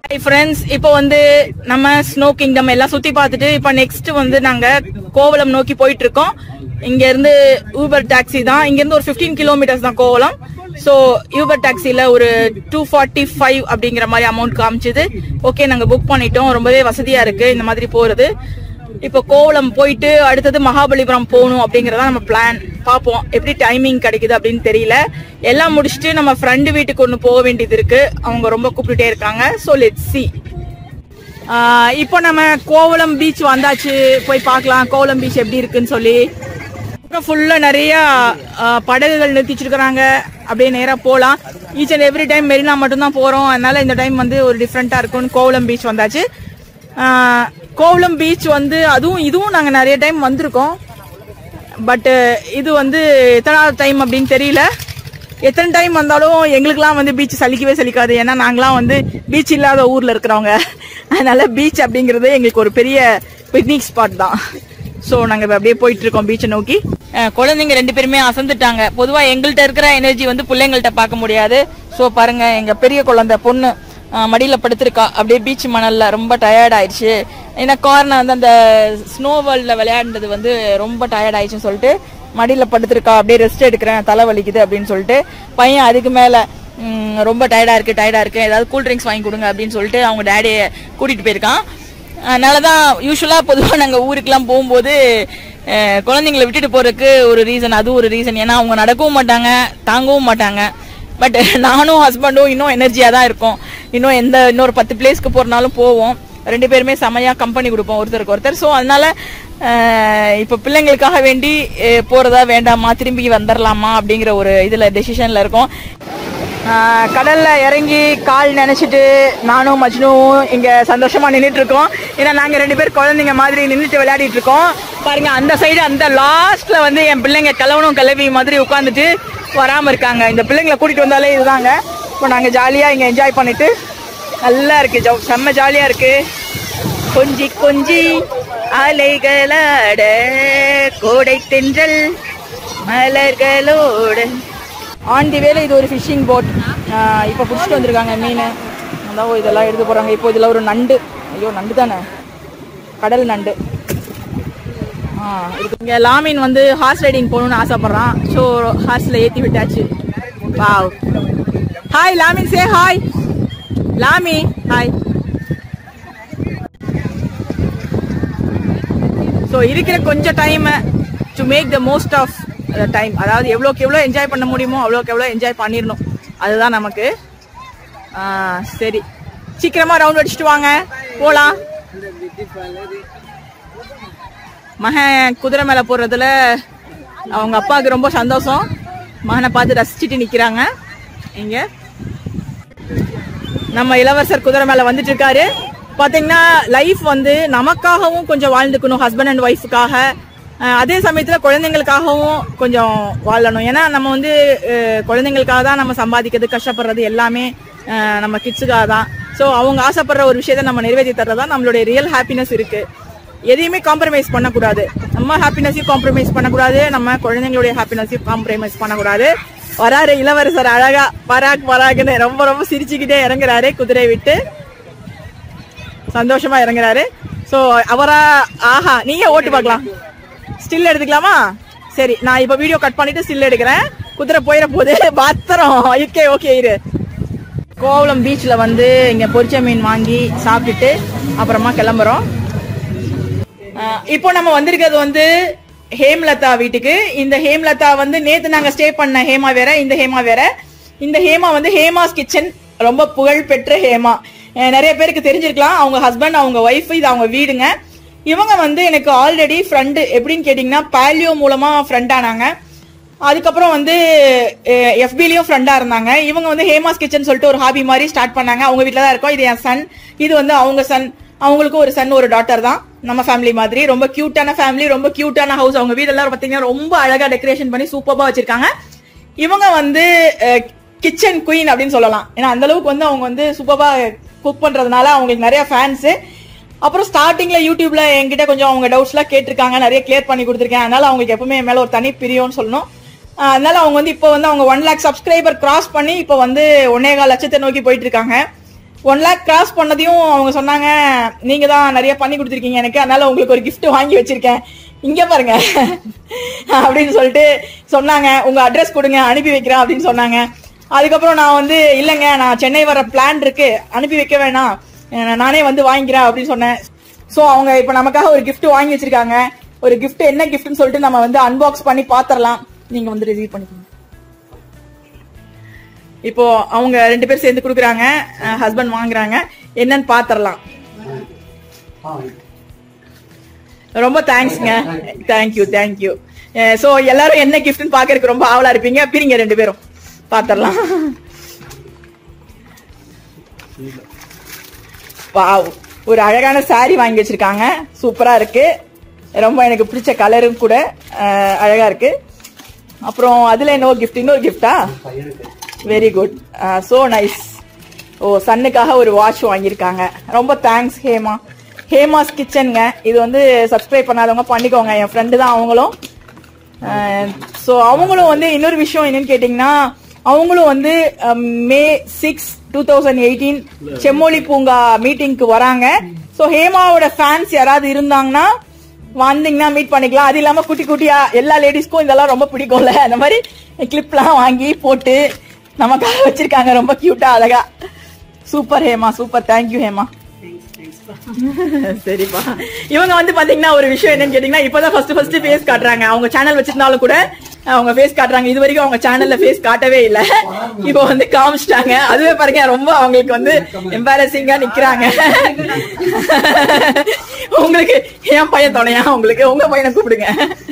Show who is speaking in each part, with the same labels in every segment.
Speaker 1: friends இப்போ வந்து நம்ம ஸ்னோ கிங்டம் எல்லாம் சுத்தி பார்த்துட்டு இப்போ நெக்ஸ்ட் வந்து நாங்க கோவளம் நோக்கி போயிட்டு இருக்கோம் இங்க இருந்து ஊபர் டாக்ஸி தான் இங்க இருந்து ஒரு 15 கிலோமீட்டர்ஸ் தான் கோவளம் ஸோ ஊபர் டாக்ஸில ஒரு டூ ஃபார்ட்டி ஃபைவ் அப்படிங்கிற மாதிரி அமௌண்ட் காமிச்சது ஓகே நாங்க புக் பண்ணிட்டோம் ரொம்பவே வசதியா இருக்கு இந்த மாதிரி போறது இப்போ கோவளம் போயிட்டு அடுத்தது மகாபலிபுரம் போகணும் அப்படிங்கறதா நம்ம பிளான் பார்ப்போம் எப்படி டைமிங் கிடைக்குது அப்படின்னு தெரியல எல்லாம் முடிச்சுட்டு நம்ம ஃப்ரெண்டு வீட்டுக்கு ஒன்று போக வேண்டியது இருக்கு அவங்க ரொம்ப கூப்பிட்டுட்டே இருக்காங்க ஸோ லெட் சி இப்போ நம்ம கோவளம் பீச் வந்தாச்சு போய் பார்க்கலாம் கோவளம் பீச் எப்படி இருக்குன்னு சொல்லி ஃபுல்லா நிறைய ஆ, படகுகள் நிறுத்தி வச்சிருக்கிறாங்க அப்படியே நேரா போலாம் each and every time Marina மட்டும்தான் போறோம் அதனால இந்த டைம் வந்து ஒரு டிஃப்ரெண்டா இருக்கும்னு கோவளம் பீச் வந்தாச்சு ஆ, கோவளம் பீச் வந்து அதுவும் இதுவும் நாங்க நிறைய டைம் வந்திருக்கோம் பட் இது வந்து எத்தனாவது டைம் அப்படின்னு தெரியல எத்தனை டைம் வந்தாலும் எங்களுக்குலாம் வந்து பீச் சலிக்கவே சலிக்காது ஏன்னா நாங்களாம் வந்து பீச் இல்லாத ஊர்ல இருக்கிறவங்க அதனால பீச் அப்படிங்கிறது எங்களுக்கு ஒரு பெரிய பிக்னிக் ஸ்பாட் தான் ஸோ நாங்கள் இப்ப அப்படியே போயிட்டு இருக்கோம் பீச்சை நோக்கி அஹ் குழந்தைங்க ரெண்டு பேருமே அசந்துட்டாங்க பொதுவாக எங்கள்கிட்ட இருக்கிற எனர்ஜி வந்து பிள்ளைங்கள்ட்ட பார்க்க முடியாது ஸோ பாருங்க எங்க பெரிய குழந்தை பொண்ணு அஹ் மடியில படுத்திருக்கா அப்படியே பீச் மணல்ல ரொம்ப டயர்ட் ஆயிடுச்சு ஏன்னா காரணம் வந்து அந்த ஸ்னோ வேர்ல்ட்ல விளையாடுனது வந்து ரொம்ப டயர்ட் ஆயிடுச்சுன்னு சொல்லிட்டு மடியில படுத்திருக்கா அப்படியே ரெஸ்ட் எடுக்கிறேன் தலை வலிக்குது அப்படின்னு சொல்லிட்டு பையன் அதுக்கு மேல ம், ரொம்ப டயர்டா இருக்கு டயர்டா இருக்கு ஏதாவது கூல் ட்ரிங்க்ஸ் வாங்கி கொடுங்க அப்படின்னு சொல்லிட்டு அவங்க டேடியை கூட்டிட்டு போயிருக்கான் அதனாலதான் யூஸ்வலா பொதுவா நாங்க ஊருக்குலாம் போகும்போது அஹ், குழந்தைங்களை விட்டுட்டு போறதுக்கு ஒரு ரீசன் அது ஒரு ரீசன் ஏன்னா அவங்க நடக்கவும் மாட்டாங்க தாங்கவும் மாட்டாங்க பட் நானும் ஹஸ்பண்டும் இன்னும் எனர்ஜியா தான் இருக்கோம் இன்னும் எந்த இன்னொரு பத்து பிளேஸ்க்கு போறனாலும் போவோம் ரெண்டு பேருமே செமையா கம்பெனி கொடுப்போம் ஒருத்தருக்கு ஒருத்தர் ஸோ அதனால அஹ், இப்ப பிள்ளைங்களுக்காக வேண்டி அஹ், போறதா வேண்டாமா திரும்பி வந்துடலாமா அப்படிங்கிற ஒரு இதுல டெசிஷன்ல இருக்கோம் ஆஹ் கடல்ல இறங்கி கால் நினைச்சிட்டு நானும் மஜ்னுவும் இங்க சந்தோஷமா நின்னுட்டு இருக்கோம் ஏன்னா நாங்க ரெண்டு பேர் குழந்தைங்க மாதிரி நின்னுட்டு விளையாடிட்டு இருக்கோம் பாருங்க அந்த சைடு அந்த லாஸ்ட்ல வந்து என் பிள்ளைங்க கிளவனும் கிளவி மாதிரி உட்காந்துட்டு வராம இருக்காங்க இந்த பிள்ளைங்களை கூட்டிட்டு வந்தாலே இதுதாங்க இப்போ நாங்க ஜாலியா இங்க என்ஜாய் பண்ணிட்டு நல்லா இருக்கு ஜவ்- செம்ம ஜாலியா இருக்கு கொஞ்சி கொஞ்சி அலைகளாட கோடை தென்றல் மலர்களோட ஆன் தி வேல இது ஒரு ஃபிஷிங் போட் இப்போ பிடிச்சிட்டு வந்திருக்காங்க மீன் அதான் இதெல்லாம் எடுத்து போகிறாங்க இப்போ இதில் ஒரு நண்டு ஐயோ நண்டு தானே கடல் நண்டு ஆ இருக்கு இங்கே லாமீன் வந்து ஹார்ஸ் ரைடிங் போகணும்னு ஆசைப்பட்றான் ஸோ ஹார்ஸில் ஏற்றி விட்டாச்சு வாவ் ஹாய் லாமின் சே ஹாய் லாமி ஹாய் ஸோ இருக்கிற கொஞ்சம் time to make the most of time அதாவது எவ்வளோக்கு எவ்வளோ என்ஜாய் பண்ண முடியுமோ அவ்வளோக்கு எவ்வளோ என்ஜாய் பண்ணிடணும் அதுதான் நமக்கு ஆ, சரி சீக்கிரமா ரவுண்ட் அடிச்சுட்டு வாங்க போலாம் மகன் குதிரை மேல போறதுல அவங்க அப்பாவுக்கு ரொம்ப சந்தோஷம் மகனை பார்த்து ரசிச்சுட்டு நிக்கிறாங்க இங்க நம்ம இளவரசர் குதிரை மேல வந்துட்டு இருக்காரு பாத்தீங்கன்னா லைஃப் வந்து நமக்காகவும் கொஞ்சம் வாழ்ந்துக்கணும் ஹஸ்பண்ட் அண்ட் ஒய்ஃபுக்காக அதே சமயத்துல குழந்தைங்களுக்காகவும் கொஞ்சம் வாழணும் ஏன்னா நம்ம வந்து அஹ், குழந்தைங்களுக்காக தான் நம்ம சம்பாதிக்கிறது கஷ்டப்படுறது எல்லாமே அஹ், நம்ம கிட்ஸுக்காக தான் ஸோ அவங்க ஆசைப்படுற ஒரு விஷயத்தை நம்ம நிறைவேற்றி தர்றது தான் நம்மளுடைய ரியல் ஹாப்பினஸ் இருக்கு எதையுமே காம்ப்ரமைஸ் பண்ணக்கூடாது நம்ம ஹாப்பினஸையும் காம்ப்ரமைஸ் பண்ணக்கூடாது நம்ம குழந்தைங்களுடைய ஹாப்பினஸையும் காம்ப்ரமைஸ் பண்ணக்கூடாது வராரு இளவரசர் அழகா பராக் பராக்னு ரொம்ப ரொம்ப சிரிச்சுக்கிட்டே இறங்குறாரு குதிரை விட்டு சந்தோஷமா இறங்குறாரு சோ அவரா ஆஹா நீங்க ஓட்டு பார்க்கலாம் ஸ்டில் எடுத்துக்கலாமா சரி நான் இப்ப வீடியோ கட் பண்ணிட்டு ஸ்டில் எடுக்கிறேன் குதிரை போயிட போகுது பத்திரம் ஓகே ஓகே இரு கோவளம் பீச்ல வந்து இங்க பொரிச்ச மீன் வாங்கி சாப்பிட்டுட்டு அப்புறமா கிளம்புறோம் ஆஹ் இப்போ நம்ம வந்திருக்கிறது வந்து ஹேம்லதா வீட்டுக்கு இந்த ஹேம்லதா வந்து நேத்து நாங்க ஸ்டே பண்ண ஹேமா வேற இந்த ஹேமா வேற இந்த ஹேமா வந்து ஹேமாஸ் கிச்சன் ரொம்ப புகழ் பெற்ற ஹேமா அஹ் நிறைய பேருக்கு தெரிஞ்சிருக்கலாம் அவங்க ஹஸ்பண்ட் அவங்க ஒய்ஃப் இது அவங்க வீடுங்க இவங்க வந்து எனக்கு ஆல்ரெடி ஃப்ரெண்டு எப்படின்னு கேட்டிங்கன்னா பாலியோ மூலமா ஃப்ரெண்ட் ஆனாங்க அதுக்கப்புறம் வந்து எஃபிலையும் ஃப்ரெண்டா இருந்தாங்க இவங்க வந்து ஹேமாஸ் கிச்சன் சொல்லிட்டு ஒரு ஹாபி மாதிரி ஸ்டார்ட் பண்ணாங்க அவங்க வீட்டில் தான் இருக்கோம் இது என் சன் இது வந்து அவங்க சன் அவங்களுக்கும் ஒரு சன் ஒரு டாட்டர் தான் நம்ம ஃபேமிலி மாதிரி ரொம்ப கியூட்டான ஃபேமிலி ரொம்ப கியூட்டான ஹவுஸ் அவங்க வீடெல்லாம் பார்த்தீங்கன்னா ரொம்ப அழகா டெக்கரேஷன் பண்ணி சூப்பராக வச்சிருக்காங்க இவங்க வந்து கிச்சன் குயின் அப்படின்னு சொல்லலாம் ஏன்னா அந்த அளவுக்கு வந்து அவங்க வந்து சூப்பரா குக் பண்றதுனால அவங்களுக்கு நிறைய ஃபேன்ஸ் அப்புறம் ஸ்டார்டிங்ல யூடியூப்ல என்கிட்ட கொஞ்சம் அவங்க டவுட்ஸ்லாம் கேட்டிருக்காங்க நிறைய கிளியர் பண்ணி கொடுத்துருக்கேன் அதனால அவங்களுக்கு எப்பவுமே என் மேல ஒரு தனி பிரியம்னு சொல்லணும் ஆஹ் அதனால அவங்க வந்து இப்போ வந்து அவங்க ஒன் லேக் சப்ஸ்கிரைபர் கிராஸ் பண்ணி இப்போ வந்து ஒன்னே கால் லட்சத்தை நோக்கி போயிட்டு இருக்காங்க ஒன் லேக் கிராஸ் பண்ணதையும் அவங்க சொன்னாங்க நீங்க தான் நிறைய பண்ணி கொடுத்துருக்கீங்க எனக்கு அதனால உங்களுக்கு ஒரு gift வாங்கி வச்சிருக்கேன் இங்க பாருங்க அப்படின்னு சொல்லிட்டு சொன்னாங்க உங்க அட்ரஸ் கொடுங்க அனுப்பி வைக்கிறேன் அப்படின்னு சொன்னாங்க அதுக்கப்புறம் நான் வந்து இல்லைங்க நான் சென்னை வர பிளான் இருக்கு அனுப்பி வைக்க வேணாம் அஹ் நானே வந்து வாங்கிக்கிறேன் அப்படின்னு சொன்னேன் ஸோ அவங்க இப்போ நமக்காக ஒரு gift வாங்கி வச்சிருக்காங்க ஒரு gift என்ன கிஃப்ட்னு சொல்லிட்டு நம்ம வந்து அன்பாக்ஸ் பண்ணி பாத்திரலாம் நீங்க வந்து ரிசீவ் பண்ணிக்கோங்க இப்போ அவங்க ரெண்டு பேரும் சேர்ந்து கொடுக்குறாங்க ஹஸ்பண்ட் வாங்குறாங்க என்னன்னு பாத்திரலாம் ரொம்ப தேங்க்ஸ்ங்க தேங்க்யூ தேங்க்யூ ஸோ எல்லாரும் என்ன கிஃப்ட்னு பாக்கறதுக்கு ரொம்ப ஆவலா இருப்பீங்க பிரிங்க ரெண்டு பேரும் பாத்திரலாம் வாவ் ஒரு அழகான saree வாங்கி வச்சிருக்காங்க சூப்பரா இருக்கு ரொம்ப எனக்கு பிடிச்ச கலரும் கூட அஹ், அழகா இருக்கு அப்புறம் அதுல என்ன கிஃப்ட் இன்னொரு கிஃப்டா very good so nice oh சன்னுக்காக ஒரு வாட்ச் வாங்கியிருக்காங்க ரொம்ப தேங்க்ஸ் ஹேமா ஹேமாஸ் கிச்சனுங்க இது வந்து சப்ஸ்கிரைப் பண்ணாதவங்க பண்ணிக்கோங்க என் ஃப்ரெண்டு தான் அவங்களும் ஸோ அவங்களும் வந்து இன்னொரு விஷயம் என்னன்னு கேட்டிங்கன்னா அவங்களும் வந்து May six two thousand eighteen செம்மொழி பூங்கா மீட்டிங்க்கு வராங்க ஸோ ஹேமாவோட ஃபேன்ஸ் யாராவது இருந்தாங்கன்னா வந்தீங்கன்னா மீட் பண்ணிக்கலாம் அது இல்லாம குட்டி குட்டியா எல்லா லேடிஸ்க்கும் இதெல்லாம் ரொம்ப பிடிக்கும்ல அந்த மாதிரி கிளிப்லாம் வாங்கி போட்டு நமக்காக வச்சிருக்காங்க ரொம்ப கியூட்டா அழகா super Hema super thank you Hema சரிப்பா இவங்க வந்து பாத்தீங்கன்னா ஒரு விஷயம் என்னன்னு கேட்டீங்கன்னா இப்பதான் ஃபர்ஸ்ட் ஃபர்ஸ்ட் ஃபேஸ் காட்டுறாங்க அவங்க சேனல் வச்சிருந்தாலும் கூட அவங்க ஃபேஸ் காட்டுறாங்க இது வரைக்கும் அவங்க சேனல்ல ஃபேஸ் காட்டவே இல்ல இப்போ வந்து காமிச்சிட்டாங்க அதுவே பாருங்க ரொம்ப அவங்களுக்கு வந்து எம்பாரசிங்கா நிக்கிறாங்க உங்களுக்கு என் பையன் துணையா உங்களுக்கு உங்க பையனை கூப்பிடுங்க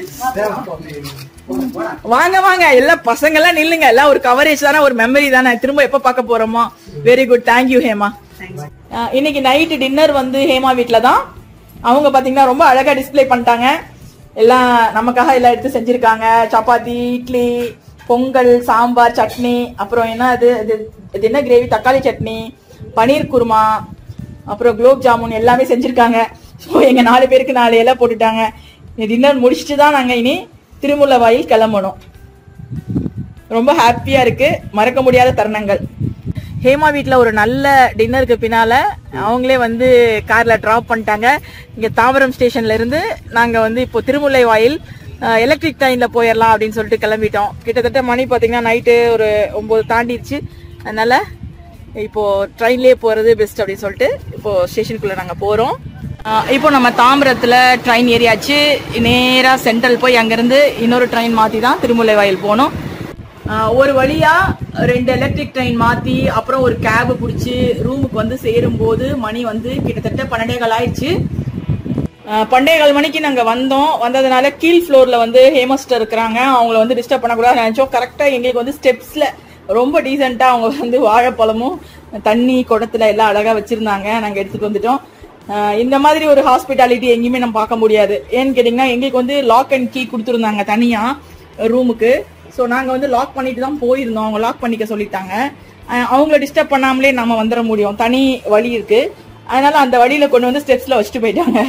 Speaker 1: வாங்க வாங்க எல்லாம் பசங்க எல்லாம் நில்லுங்க எல்லாம் ஒரு கவரேஜ் தானே ஒரு மெமரி தானே திரும்ப எப்ப பார்க்க போறோமோ very good thank you Hema ah இன்னைக்கு நைட் டின்னர் வந்து ஹேமா வீட்ல தான் அவங்க பாத்தீங்கன்னா ரொம்ப அழகா டிஸ்ப்ளே பண்ணிட்டாங்க எல்லாம் நமக்காக எல்லாம் எடுத்து செஞ்சிருக்காங்க சப்பாத்தி இட்லி பொங்கல் சாம்பார் சட்னி அப்புறம் என்ன அது இது இது என்ன கிரேவி தக்காளி சட்னி பன்னீர் குருமா அப்புறம் குலோப் ஜாமுன் எல்லாமே செஞ்சிருக்காங்க ஸோ எங்க நாலு பேருக்கு நாலு இலை போட்டுட்டாங்க டின்னர் முடிச்சுட்டு தான் நாங்க இனி திருமுல்லவாயில் கிளம்பணும் ரொம்ப ஹாப்பியா இருக்கு மறக்க முடியாத தருணங்கள் ஹேமா வீட்ல ஒரு நல்ல டின்னருக்கு பின்னால அவங்களே வந்து கார்ல டிராப் பண்ணிட்டாங்க இங்க தாம்பரம் ஸ்டேஷன்ல இருந்து நாங்க வந்து இப்போ திருமுல்லை வாயில் எலக்ட்ரிக் ட்ரெயின்ல போயிடலாம் அப்படின்னு சொல்லிட்டு கிளம்பிட்டோம் கிட்டத்தட்ட மணி பாத்தீங்கன்னா நைட்டு ஒரு ஒன்பது தாண்டிடுச்சு அதனால இப்போ ட்ரெயின்லயே போறது பெஸ்ட் அப்படின்னு சொல்லிட்டு இப்போ ஸ்டேஷனுக்குள்ள நாங்க போறோம் ஆஹ் இப்போ நம்ம தாம்பரத்துல ட்ரெயின் ஏறியாச்சு நேரா சென்ட்ரல் போய் அங்கிருந்து இன்னொரு ட்ரெயின் மாத்தி தான் திருமுல்லை வாயில் போகணும் ஆஹ் ஒரு வழியா ரெண்டு எலக்ட்ரிக் ட்ரெயின் மாத்தி அப்புறம் ஒரு கேப் பிடிச்சி ரூமுக்கு வந்து சேரும் போது மணி வந்து கிட்டத்தட்ட பன்னெண்டே கால் ஆயிடுச்சு ஆஹ் பன்னெண்டே கால் மணிக்கு நாங்க வந்தோம் வந்ததுனால கீழ் ஃப்ளோர்ல வந்து ஹேமஸ்டர் இருக்கிறாங்க அவங்கள வந்து டிஸ்டர்ப் பண்ணக்கூடாது நினைச்சோம் கரெக்டா எங்களுக்கு வந்து ஸ்டெப்ஸ்ல ரொம்ப டீசெண்டா அவங்க வந்து வாழைப்பழமும் தண்ணி குடத்துல எல்லாம் அழகா வச்சிருந்தாங்க நாங்க எடுத்துட்டு வந்துட்டோம் ஆஹ் இந்த மாதிரி ஒரு ஹாஸ்பிட்டாலிட்டி எங்கேயுமே நம்ம பார்க்க முடியாது ஏன்னு கேட்டிங்கன்னா எங்களுக்கு வந்து லாக் அண்ட் கீ கொடுத்துருந்தாங்க தனியா ரூமுக்கு ஸோ நாங்கள் வந்து லாக் பண்ணிட்டு தான் போயிருந்தோம் அவங்க லாக் பண்ணிக்க சொல்லிட்டாங்க அஹ் அவங்கள டிஸ்டர்ப் பண்ணாமலே நம்ம வந்துட முடியும் தனி வழி இருக்கு அதனால அந்த வழியில கொண்டு வந்து ஸ்டெப்ஸ்ல வச்சுட்டு போயிட்டாங்க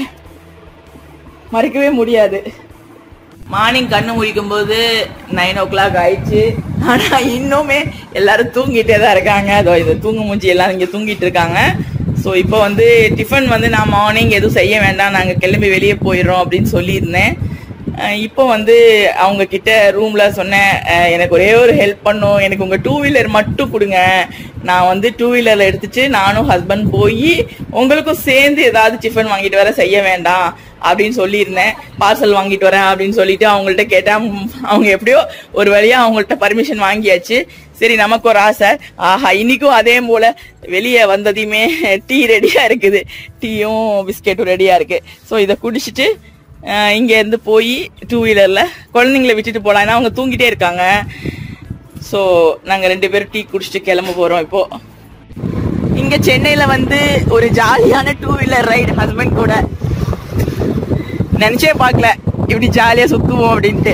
Speaker 1: மறைக்கவே முடியாது மார்னிங் கண்ணு முழிக்கும் போது நைன் ஓ கிளாக் ஆயிடுச்சு ஆனா இன்னுமே எல்லாரும் தூங்கிட்டே தான் இருக்காங்க அதோ இது தூங்கு மூஞ்சி எல்லாம் இங்க தூங்கிட்டு இருக்காங்க ஸோ இப்போ வந்து டிஃபன் வந்து நான் மார்னிங் எதுவும் செய்ய வேண்டாம் நாங்கள் கிளம்பி வெளியே போயிடுறோம் அப்படின்னு சொல்லியிருந்தேன் அஹ் இப்போ வந்து அவங்க கிட்ட ரூம்ல சொன்னேன் அஹ் எனக்கு ஒரே ஒரு ஹெல்ப் பண்ணும் எனக்கு உங்க டூ வீலர் மட்டும் கொடுங்க நான் வந்து டூ வீலர்ல எடுத்துட்டு நானும் ஹஸ்பண்ட் போய் உங்களுக்கும் சேர்ந்து ஏதாவது டிஃபன் வாங்கிட்டு வர செய்ய வேண்டாம் அப்படின்னு சொல்லியிருந்தேன் பார்சல் வாங்கிட்டு வரேன் அப்படின்னு சொல்லிட்டு அவங்கள்ட்ட கேட்டேன் உம், அவங்க எப்படியோ ஒரு வழியா அவங்கள்ட்ட பர்மிஷன் வாங்கியாச்சு சரி நமக்கு ஒரு ஆசை ஆஹா இன்னைக்கும் அதே போல வெளியே வந்ததையுமே டீ ரெடியா இருக்குது டீயும் பிஸ்கெட்டும் ரெடியா இருக்கு ஸோ இதை குடிச்சிட்டு அஹ் இங்க இருந்து போய் டூ வீலர்ல குழந்தைங்கள விட்டுட்டு போலாம் ஏன்னா அவங்க தூங்கிட்டே இருக்காங்க ஸோ நாங்க ரெண்டு பேரும் டீ குடிச்சிட்டு கிளம்ப போறோம் இப்போ இங்க சென்னையில வந்து ஒரு ஜாலியான டூ வீலர் ரைடு ஹஸ்பண்ட் கூட நினைச்சே பார்க்கல இப்படி ஜாலியா சுத்துவோம் அப்படின்ட்டு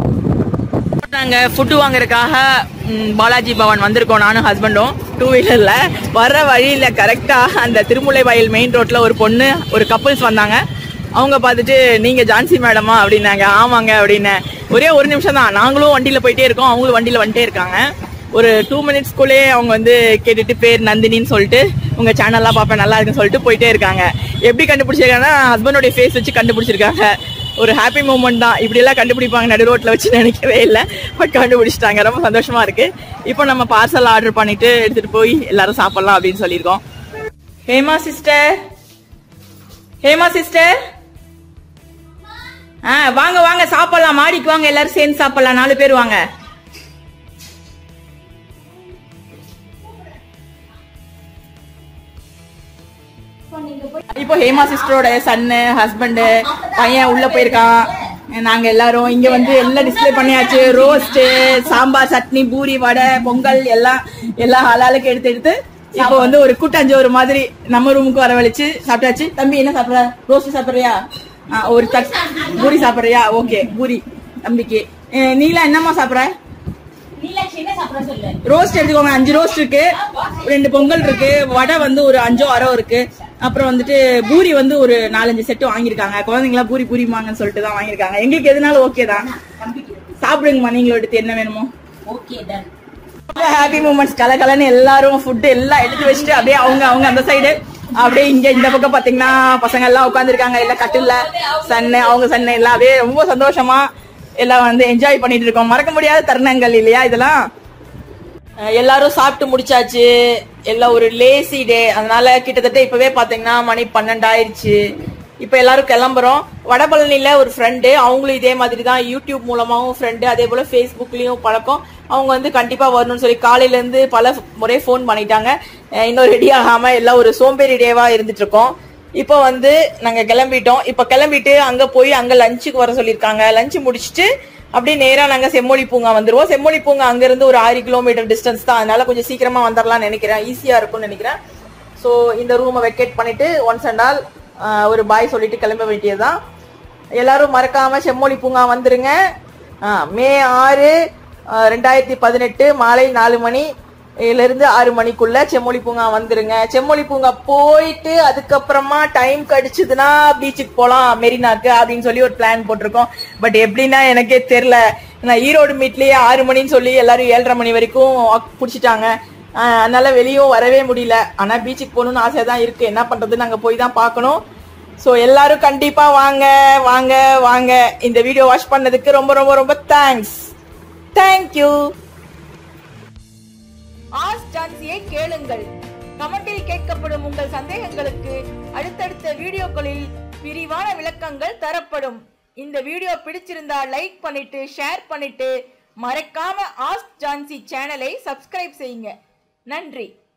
Speaker 1: நாங்க ஃபுட்டு வாங்குறதுக்காக ம், பாலாஜி பவன் வந்திருக்கோம் நானும் ஹஸ்பண்டும் டூ வீலர்ல வர்ற வழியில கரெக்டா அந்த திருமுல்லை வயல் மெயின் ரோட்ல ஒரு பொண்ணு ஒரு கப்புள்ஸ் வந்தாங்க அவங்க பார்த்துட்டு நீங்க ஜான்சி மேடமா அப்படின்னாங்க ஆமாங்க அப்படின்னு ஒரே ஒரு நிமிஷம் தான் நாங்களும் வண்டியில போயிட்டே இருக்கோம் அவங்களும் வண்டியில வந்துட்டே இருக்காங்க ஒரு டூ மினிட்ஸ்க்குள்ளே அவங்க வந்து கேட்டுட்டு பேர் நந்தினின்னு சொல்லிட்டு உங்க சேனல்லாம் பார்ப்பேன் நல்லா இருக்குன்னு சொல்லிட்டு போயிட்டே இருக்காங்க எப்படி கண்டுபிடிச்சிருக்காங்கன்னா ஹஸ்பண்டோடைய ஃபேஸ் வச்சு கண்டுபிடிச்சிருக்காங்க ஒரு ஹாப்பி மூமெண்ட் தான் இப்படி எல்லாம் கண்டுபிடிப்பாங்க நடு ரோட்ல வச்சு நினைக்கவே இல்லை பட் கண்டுபிடிச்சிட்டாங்க ரொம்ப சந்தோஷமா இருக்கு இப்போ நம்ம பார்சல் ஆர்டர் பண்ணிட்டு எடுத்துட்டு போய் எல்லாரும் சாப்பிடலாம் அப்படின்னு சொல்லியிருக்கோம் ஹேமா சிஸ்டர் ஹேமா சிஸ்டர் ஆ வாங்க வாங்க சாப்பிடலாம் மாடிக்கு வாங்க எல்லாரும் சேர்ந்து சாப்பிடலாம் நாலு பேர் வாங்க இப்போ ஹேமா சிஸ்டரோட சன்னு ஹஸ்பண்ட் பையன் உள்ள போயிருக்கான் நாங்க எல்லாரும் இங்க வந்து எல்லாம் டிஸ்ப்ளே பண்ணியாச்சு ரோஸ்ட் சாம்பார் சட்னி பூரி வடை பொங்கல் எல்லாம் எல்லாம் ஹலாலுக்கு எடுத்து எடுத்து இப்போ வந்து ஒரு கூட்டாஞ்சோறு மாதிரி நம்ம ரூமுக்கு வரவழைச்சு சாப்பிட்டாச்சு தம்பி என்ன சாப்பிடுற ரோஸ்ட் சாப்பிடுறியா ஆ, ஒரு தட் பூரி சாப்பிடுறியா ஓகே பூரி தம்பிக்கு அஹ், நீலா என்னம்மா சாப்பிடுற ரோஸ்ட் எடுத்துக்கோங்க அஞ்சு ரோஸ்ட் இருக்கு ரெண்டு பொங்கல் இருக்கு வடை வந்து ஒரு அஞ்சோ அரோ இருக்கு அப்புறம் வந்துட்டு பூரி வந்து ஒரு நாலஞ்சு செட்டு வாங்கியிருக்காங்க குழந்தைங்களா பூரி பூரிமாங்கன்னு சொல்லிட்டு தான் வாங்கியிருக்காங்க எங்களுக்கு எதுனாலும் ஓகே தான் சாப்பிடுங்கம்மா நீங்களும் எடுத்து என்ன வேணுமோ ஹாப்பி மூமெண்ட்ஸ் கலகலன்னு எல்லாரும் ஃபுட் எல்லாம் எடுத்து வச்சுட்டு அப்படியே அவங்க அவங்க அந்த சைடு அப்படியே இங்க இந்த பக்கம் பாத்தீங்கன்னா பசங்க எல்லாம் உட்காந்துருக்காங்க எல்லாம் கட்டில்ல சன்னு அவங்க சன்னு எல்லாம் அப்படியே ரொம்ப சந்தோஷமா எல்லாம் வந்து என்ஜாய் பண்ணிட்டு இருக்கோம் மறக்க முடியாத தருணங்கள் இல்லையா இதெல்லாம் அஹ் எல்லாரும் சாப்பிட்டு முடிச்சாச்சு எல்லாம் ஒரு லேசி டே அதனால கிட்டத்தட்ட இப்பவே பாத்தீங்கன்னா மணி பன்னெண்டு ஆயிருச்சு இப்ப எல்லாரும் கிளம்புறோம் வடபழனில ஒரு ஃப்ரெண்டு அவங்களும் இதே மாதிரி தான் யூடியூப் மூலமாவும் ஃப்ரெண்டு அதே போல ஃபேஸ்புக்லயும் பழக்கம் அவங்க வந்து கண்டிப்பா வரணும்னு சொல்லி காலையில இருந்து பல முறை ஃபோன் பண்ணிட்டாங்க அஹ் இன்னும் ரெடி ஆகாம எல்லாம் ஒரு சோம்பேறி டேவா இருந்துட்டு இருக்கோம் இப்போ வந்து நாங்க கிளம்பிட்டோம் இப்போ கிளம்பிட்டு அங்க போய் அங்க லஞ்சுக்கு வர சொல்லியிருக்காங்க லஞ்ச் முடிச்சுட்டு அப்படியே நேரா நாங்க செம்மொழி பூங்கா வந்துருவோம் செம்மொழி பூங்கா அங்க இருந்து ஒரு ஆறு கிலோமீட்டர் டிஸ்டன்ஸ் தான் அதனால கொஞ்சம் சீக்கிரமா வந்துடலாம்னு நினைக்கிறேன் ஈஸியா இருக்கும்னு நினைக்கிறேன் ஸோ இந்த ரூமை வெக்கேட் பண்ணிட்டு ஒன்ஸ் அண்ட் ஆல் ஒரு பாய் சொல்லிட்டு கிளம்ப வேண்டியதுதான் எல்லாரும் மறக்காம செம்மொழி பூங்கா வந்துருங்க ஆ, மே ஆறு ஆ, ரெண்டாயிரத்தி பதினெட்டு மாலை நாலு மணி இதுல இருந்து ஆறு மணிக்குள்ள செம்மொழி பூங்கா வந்துருங்க செம்மொழி பூங்கா போயிட்டு அதுக்கப்புறமா டைம் கிடைச்சதுன்னா பீச்சுக்கு போலாம் மெரினாக்கு அப்படின்னு சொல்லி ஒரு பிளான் போட்டிருக்கோம் பட் எப்படின்னா எனக்கே தெரியல நான் ஈரோடு மீட்லயே ஆறு மணின்னு சொல்லி எல்லாரும் ஏழரை மணி வரைக்கும் பிடிச்சிட்டாங்க அதனால வெளியும் வரவே முடியல ஆனா பீச்சுக்கு போகணும்னு ஆசை தான் இருக்கு என்ன பண்றது நாங்க போய் தான் பார்க்கணும் ஸோ எல்லாரும் கண்டிப்பா வாங்க வாங்க வாங்க இந்த வீடியோ வாட்ச் பண்ணதுக்கு ரொம்ப ரொம்ப ரொம்ப தேங்க்ஸ் தேங்க்யூ ஆஸ் டான்சியை கேளுங்கள் கமெண்டில் கேட்கப்படும் உங்கள் சந்தேகங்களுக்கு அடுத்தடுத்த வீடியோக்களில் விரிவான விளக்கங்கள் தரப்படும் இந்த வீடியோ பிடிச்சிருந்தா லைக் பண்ணிட்டு ஷேர் பண்ணிட்டு மறக்காம ஆஸ்க் ஜான்சி சேனலை சப்ஸ்கிரைப் செய்யுங்க நன்றி